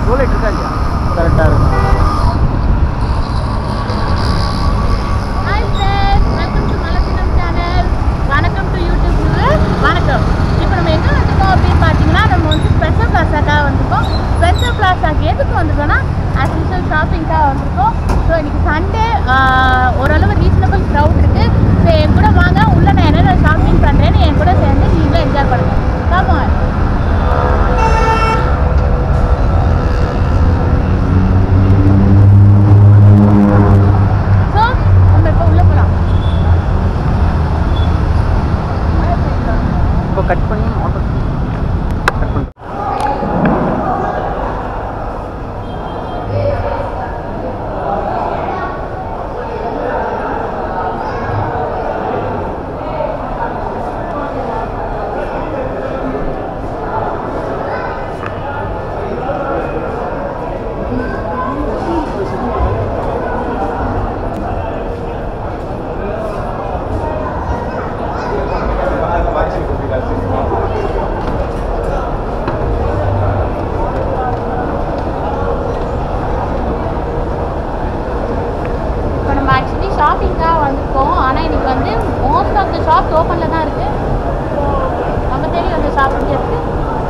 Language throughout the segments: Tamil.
டோலைட் இருக்கா இல்லையா கரெக்டாக இருக்கும் ஹாய் ஃப்ரெண்ட்ஸ் வெல்கம் டு மலசினம் சேனல் வணக்கம் டு யூடியூப் viewers. வணக்கம் இப்போ நம்ம எங்கே வந்திருக்கோம் அப்படின்னு பார்த்தீங்கன்னா நம்ம வந்து ஸ்பெஷல் பிளாஸாக்காக வந்திருக்கோம் ஸ்பெஷல் பிளாஸாக்கு எதுக்கு வந்திருக்கோம்னா ஆஸ் யூஷுவல் ஷாப்பிங்காக வந்திருக்கோம் ஸோ இன்னைக்கு சண்டே ஓரளவு ரீசனபிள் க்ரௌட் இருக்கு ஸோ என் கூட வாங்க உள்ள நான் என்னென்ன ஷாப்பிங் பண்ணுறேன்னு என் கூட சேர்ந்து நீங்களும் என்ஜாய் பண்ணுங்க ஆமாம் ஸோ நம்ம இப்போ உள்ளே போகலாம் இப்போ கட் பண்ணி ஆட்டோ கட் பண்ணி இப்போ நம்ம ஆக்சுவலி ஷாப்பிங்காக வந்திருக்கோம் ஆனால் இன்னைக்கு வந்து மோஸ்ட் ஆஃப் த ஷாப்ஸ் ஓப்பனில் தான் இருக்குது ஸோ நம்ம தேடி வந்து ஷாப் எப்படி இருக்குது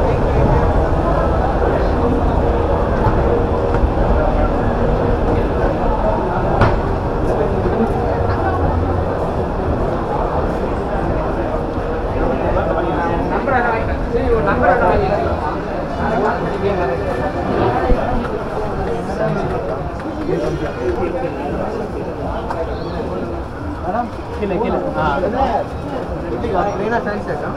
மேடம் கீழே கீழே ஆ ப்ளைனாக சாரீஸ் இருக்கா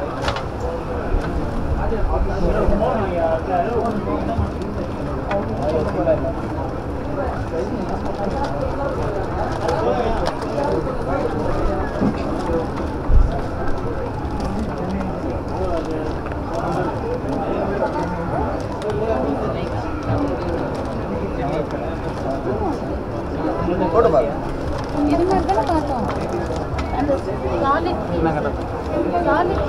போட்டு பாருங்க இது மாதிரி தானே பார்த்தோம் அந்த சாலிட் என்ன கதை சாலிட்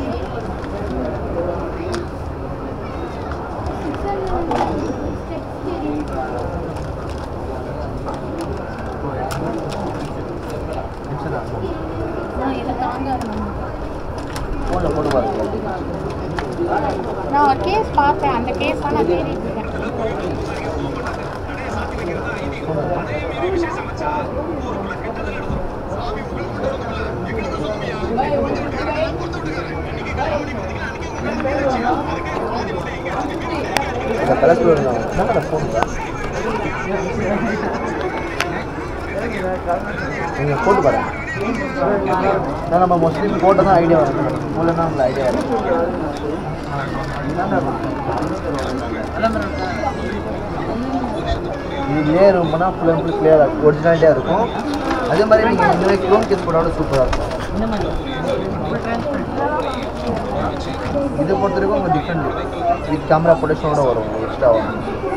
இதை தாங்க ஃபோனில் போட்டு பாருங்க நான் ஒரு கேஸ் பார்த்தேன் அந்த கேஸ் தான் நான் தேடிட்டு இருக்கேன் இந்த கலர் என்ன கலர் ஃபோனுங்க நீங்கள் போட்டு பாருங்க நான் நம்ம மோஸ்ட்லி போட்டு தான் ஐடியா வரும் மூலம் தான் அந்த ஐடியா வரும் இதுலேயே ரொம்பனா ஃபுல் அண்ட் ஃபுல் கிளியராக ஒரிஜினாலிட்டியாக இருக்கும் அதே மாதிரி நீங்கள் இந்த மாதிரி க்ளோன் கேஸ் போட்டோட சூப்பராக இருக்கும் இதை பொறுத்த வரைக்கும் உங்கள் டிஃப்ரெண்ட் வித் கேமரா ப்ரொடக்ஷனோட வரும் எக்ஸ்ட்ரா வரும்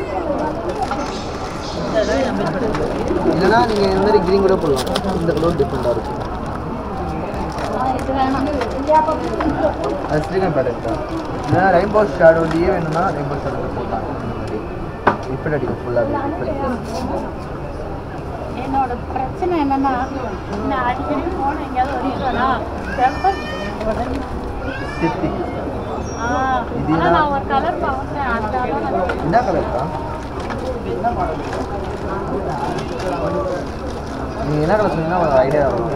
இல்லைன்னா நீங்கள் இந்த மாதிரி க்ரீன் கூட போடலாம் இந்த கலர் டிஃப்ரெண்ட்டாக இருக்கும் இது வேணாம் அது ஸ்ரீகன் பேட்டர்ன் தான் இல்லைனா ரெயின்போ ஷேடோலேயே வேணும்னா ரெயின்போ ஷேடோ போடலாம் இந்த மாதிரி டிஃப்ரெண்ட் அடிக்கும் ஃபுல்லாகவே டிஃப்ரெண்ட் என்னோட பிரச்சனை என்னன்னா நான் அடிக்கடி போன எங்கேயாவது ஒழிக்கனா பெப்பர் சித்தி ஆ இது ஆனா என்ன? நான் ஒரு கலர் பார்த்தேன் அதனால நான் என்ன கலர் தான் நீங்கள் என்ன கலர் சொன்னீங்கன்னா ஒரு ஐடியா வரும்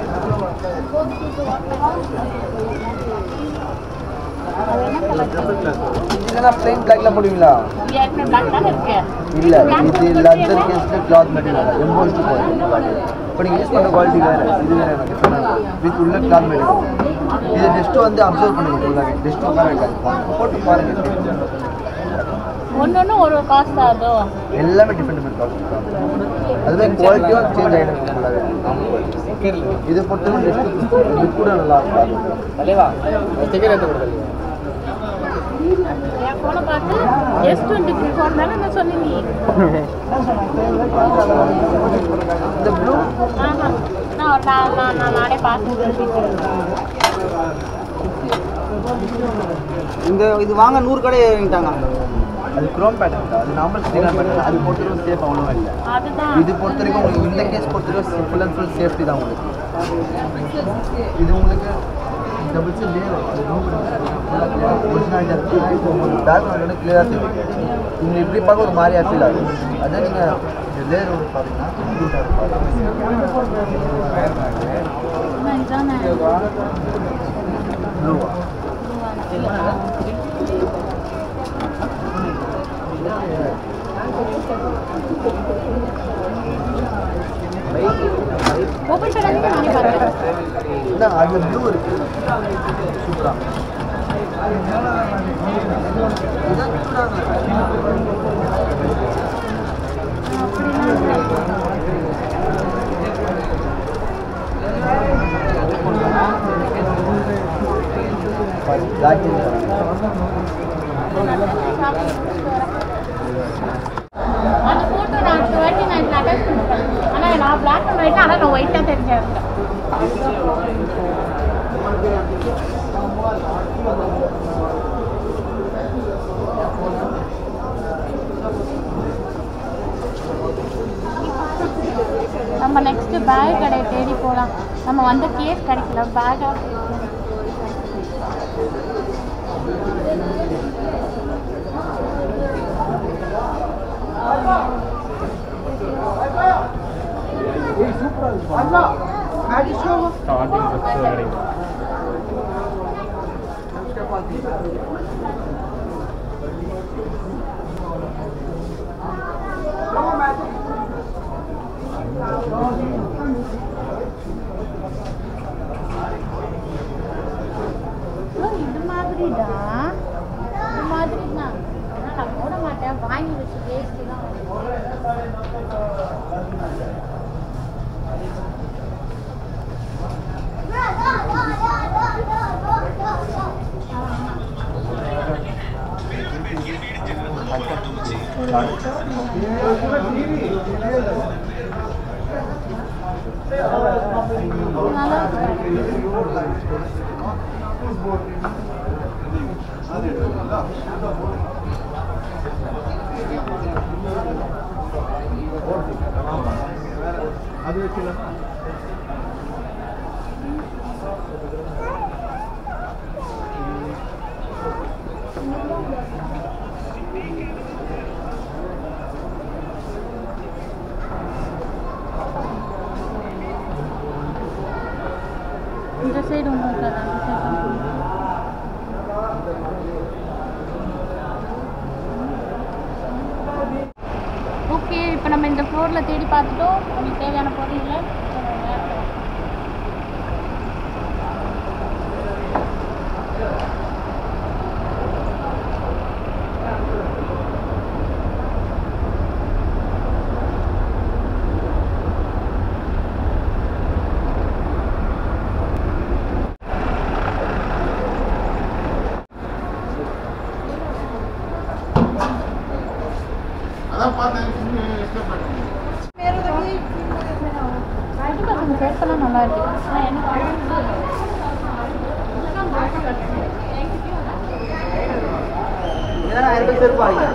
அது என்ன கலர் இல்லைன்னா பிளைன் பிளாக்ல போடுவீங்களா ஏற்கனவே பிளாக் தானே இருக்கு இல்ல இது லெதர் கேஸ்ல கிளாத் மெட்டீரியல் எம்போஸ்ட் குவாலிட்டி இப்போ நீங்கள் யூஸ் பண்ணுற குவாலிட்டி வேறு இது வேறு எனக்கு வித் உள்ள கிளாத் மெட்டீரியல் இது டெஸ்ட்டு வந்து அப்சர்வ் பண்ணுங்க ஃபுல்லாகவே டெஸ்ட் உட்கார வைக்காது போட்டு பாருங்க ஒன்று ஒன்று ஒரு ஒரு காஸ்ட் ஆகுதோ எல்லாமே டிஃப்ரெண்ட் டிஃப்ரெண்ட் காஸ்ட் அதுவே குவாலிட்டியும் சேஞ்ச் ஆகிடும் ஃபுல்லாகவே இது பொறுத்தவரை டெஸ்ட்டு இது கூட நல்லா இருக்கும் தலைவா டிக்கெட் எடுத்து கொடுக்குறீங்க என் ஃபோனை பார்த்து எஸ் டுவெண்ட்டி த்ரீ ஃபோன் தானே நான் சொன்னீங்க இந்த ப்ளூ ஆஹா நான் நான் நான் நான் நானே பார்த்து இந்த இது வாங்க நூறு கடை இறங்கிட்டாங்க அது குரோம் பேட்டர்ன் அது நார்மல் ஸ்க்ரீனாக பேட்டர்ன் அது பொறுத்த வரைக்கும் சேஃப் அவ்வளோவா இல்லை அதுதான் இது பொறுத்த வரைக்கும் உங்களுக்கு இந்த கேஸ் பொறுத்த வரைக்கும் ஃபுல் அண்ட் ஃபுல் சேஃப்டி தான் உங்களுக்கு இது உங்களுக்கு டபுள் சிம் லேயர் அது ஒரிஜினாலிட்டி இருக்குது இப்போ உங்களுக்கு பேக்ரவுண்டோட கிளியராக தெரியும் நீங்கள் இப்படி பார்க்க ஒரு மாதிரியா ஃபீல் ஆகும் அதே நீங்கள் இந்த லேயர் ஒன்று பார்த்தீங்கன்னா அண்ணா, இதானே ப்ளூவா ஓப்பன் பண்ணாதீங்க நானே பார்க்குறேன் இல்லை அதில் ப்ளூ இருக்கு சூப்பராக அந்த ஃபோட்டோ நான் டுவெண்ட்டி நைன் அட்டாச் பண்ணிட்டேன் ஆனால் நான் பிளாக் அண்ட் ஒயிட் ஆனால் நான் ஒயிட்டாக தெரிஞ்சேன் நம்ம நெக்ஸ்ட் பேக் கடையை தேடி போகலாம் நம்ம வந்த கேஸ் கிடைக்கல பேக்காக ஸ்டார்டிங் ஃபஸ்ட்டு வரைக்கும் ஓ, இது மாதிரிடா இது மாதிரி தான் ஆனால் நான் போட மாட்டேன் வாங்கி வச்சு வேஸ்ட்டு தான் நல்லா இருக்கு இந்த சைடு ஒன்றும் இருக்காது அந்த சைடு தான் போகணும். ஓகே இப்போ நம்ம இந்த ஃப்ளோரில் தேடி பார்த்துட்டோம் உங்களுக்கு தேவையான பொருள்களை கண்டிப்பாக கொஞ்சம் சேர்த்தெல்லாம் நல்லா இருக்கு ஆனால் என்ன இதெல்லாம் ஆயிரம் ரூபாய் செருப்பு வாங்கிங்க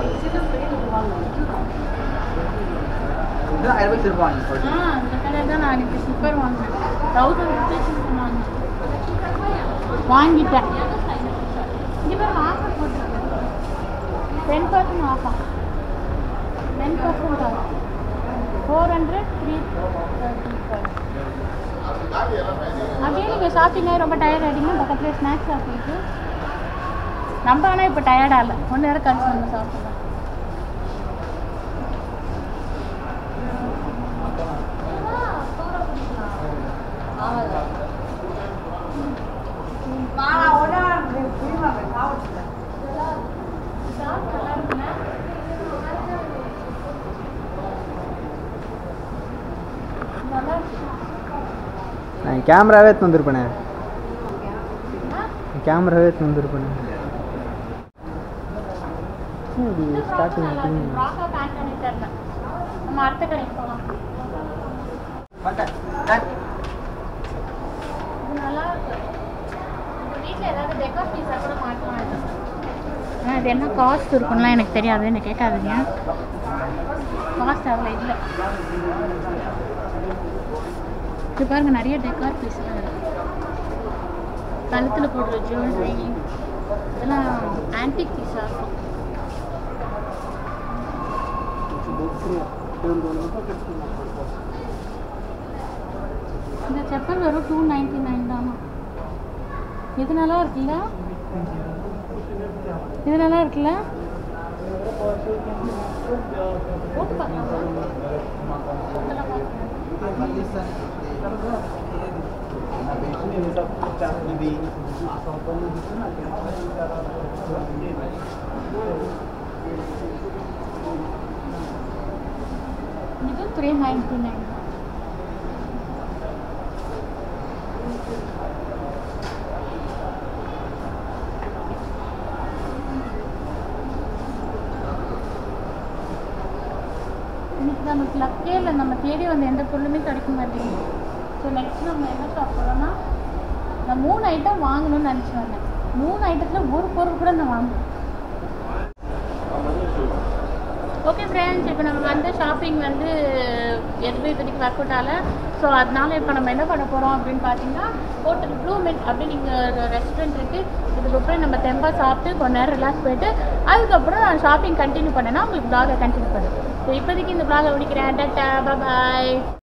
இதெல்லாம் ஆயிரம் ரூபாய் செருப்பு வாங்கிங்க சொல்லுங்க ஆ இந்த கடையில் தான் நான் எனக்கு ஸ்லிப்பர் வாங்கினேன் தௌசண்ட் ருபீஸ் சொன்னாங்க வாங்கிட்டேன் இங்கே பேர் ஆஃபர் போட்டுருக்கு டென் பர்சன்ட் ஆஃபா ten percent off four hundred three அப்படியே நீங்கள் சாப்பிட்டீங்க ரொம்ப டயர்ட் ஆகிட்டீங்கன்னா பக்கத்துலேயே ஸ்நாக்ஸ் சாப்பிட்டு நம்ம ஆனால் இப்போ டயர்டாக இல்லை ஒன்று நேரம் கழிச்சு நம்ம சாப்பிடலாம் நல்லா இருக்கு நான் கேமராவே எடுத்து வந்திருப்பேனே கேமராவே எடுத்து வந்திருப்பேனே ஸ்டார்டிங் ராக்கா பேண்ட் பண்ணி தெரியல நம்ம அடுத்த கடைக்கு போகலாம் இது நல்லா இருக்கு உங்க வீட்டில் ஏதாவது டெக்கர் பீஸாக கூட மாட்டலாம் இது ஆனால் இது என்ன காஸ்ட் இருக்கும்லாம் எனக்கு தெரியாது என்ன கேட்காதீங்க காஸ்ட் அவ்வளோ இல்லை இது பாருங்க நிறைய டெக்கார் பீஸ்லாம் இருக்கு கழுத்தில் போடுற ஜுவல்லரி இதெல்லாம் ஆன்டிக் பீஸாக இருக்கும் இந்த செப்பல் வெறும் டூ நைன்டி நைன் தானா இது நல்லா இருக்குல்ல இது நல்லா இருக்குல்ல போட்டு பார்க்கலாமா இதெல்லாம் பார்க்கலாம். இது த்ரீ நைன்டி நைன் இன்னைக்கு நமக்கு லக்கே இல்லை நம்ம தேடி வந்த எந்த பொருளுமே கிடைக்க மாட்டேங்குது ஸோ நெக்ஸ்ட் நம்ம என்ன ஷாப் போகிறோம்னா நான் மூணு ஐட்டம் வாங்கணும்னு நினச்சி வந்தேன் மூணு ஐட்டத்தில் ஒரு பொருள் கூட நான் வாங்குவேன் ஓகே ஃப்ரெண்ட்ஸ் இப்போ நம்ம வந்து ஷாப்பிங் வந்து எதுவுமே இப்போதைக்கு ஒர்க் அவுட் ஆகல ஸோ அதனால இப்போ நம்ம என்ன பண்ண போகிறோம் அப்படின்னு பார்த்தீங்கன்னா ஹோட்டல் ப்ளூ மின் அப்படின்னு இங்கே ஒரு ரெஸ்டாரண்ட் இருக்குது இதுக்கப்புறம் நம்ம தெம்பா சாப்பிட்டு கொஞ்ச நேரம் ரிலாக்ஸ் போயிட்டு அதுக்கப்புறம் நான் ஷாப்பிங் கண்டினியூ பண்ணேன்னா உங்களுக்கு ப்ளாகை கண்டினியூ பண்ணுவேன் ஸோ இப்போதைக்கு இந்த ப்ளாகை முடிக்கிறேன் டட்டா பாய்